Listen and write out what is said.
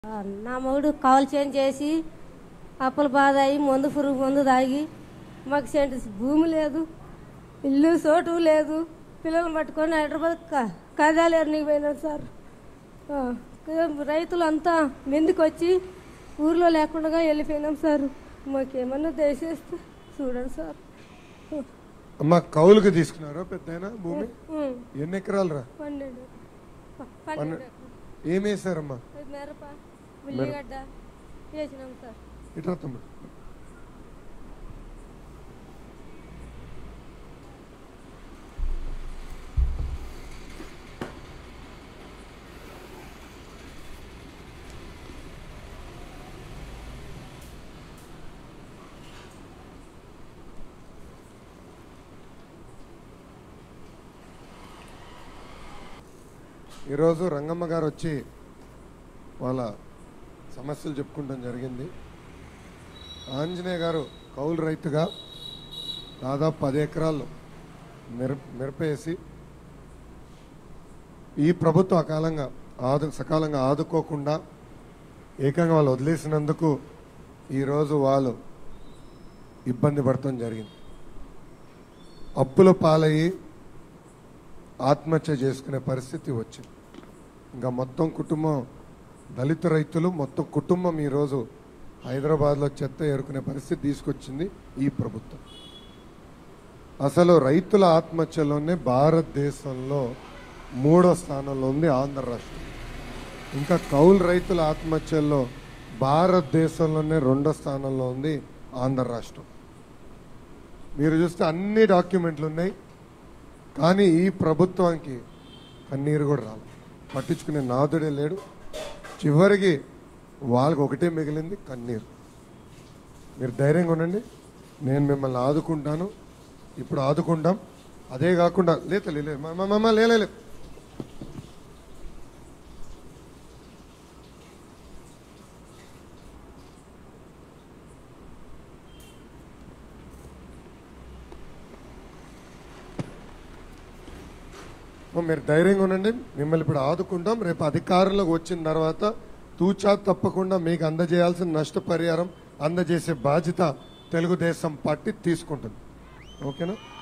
ఆ, నా మొగుడు కాల్ చేంజ్ చేసి అప్పుల బాధ అయ్యి మందు పురుగు మందు తాగి మాకు సెంటు భూమి లేదు ఇల్లు చోటు లేదు పిల్లల్ని పట్టుకొని హైదరాబాద్ క- కదాలేరునికి పోయినాం సార్ ఆ, రైతులు అంతా మెందుకు వచ్చి ఊర్లో లేకుండా వెళ్ళిపోయినాం సార్ మాకేమన్నా దయచేస్తే చూడండి సార్ అమ్మ కౌలుకి తీసుకున్నారా పెద్ద భూమి ఉం, ఎన్ని ఎకరాలు రా పన్నెండు ప- పన్నెండు ఏం వేసారమ్మా మిరప ఉల్లిగడ్డ వేసినాం సార్ ఇట్రా తమ్ముడు ఈరోజు రంగమ్మ గారు వచ్చి వాళ్ళ సమస్యలు చెప్పుకుంటాం జరిగింది ఆంజనేయ గారు కౌలు రైతుగా దాదాపు పది ఎకరాలు మిర మిరపేసి ఈ ప్రభుత్వం అకాలంగా ఆదు సకాలంగా ఆదుకోకుండా ఏకంగా వాళ్ళు వదిలేసినందుకు ఈరోజు వాళ్ళు ఇబ్బంది పడటం జరిగింది అప్పుల పాలయ్యి ఆత్మహత్య చేసుకునే పరిస్థితి వచ్చింది ఇంకా మొత్తం కుటుంబం దళిత రైతులు మొత్తం కుటుంబం ఈరోజు హైదరాబాద్లో చెత్త ఏరుకునే పరిస్థితి తీసుకొచ్చింది ఈ ప్రభుత్వం అసలు రైతుల ఆత్మహత్యలోనే భారతదేశంలో మూడో స్థానంలో ఉంది ఆంధ్ర రాష్ట్రం ఇంకా కౌలు రైతుల ఆత్మహత్యల్లో భారతదేశంలోనే రెండో స్థానంలో ఉంది ఆంధ్ర రాష్ట్రం మీరు చూస్తే అన్ని డాక్యుమెంట్లు ఉన్నాయి కానీ ఈ ప్రభుత్వానికి కన్నీరు కూడా రాలి పట్టించుకునే నాదుడే లేడు చివరికి వాళ్ళకి ఒకటే మిగిలింది కన్నీరు మీరు ధైర్యంగా ఉండండి నేను మిమ్మల్ని ఆదుకుంటాను ఇప్పుడు ఆదుకుంటాం అదే కాకుండా లేత లే మమ్మ లేలే లే. ఓ, మీరు ధైర్యంగా ఉండండి మిమ్మల్ని ఇప్పుడు ఆదుకుంటాం రేపు అధికారంలోకి వచ్చిన తర్వాత తూచా తప్పకుండా మీకు అందజేయాల్సిన నష్టపరిహారం అందజేసే బాధ్యత తెలుగుదేశం పార్టీ తీసుకుంటుంది ఓకేనా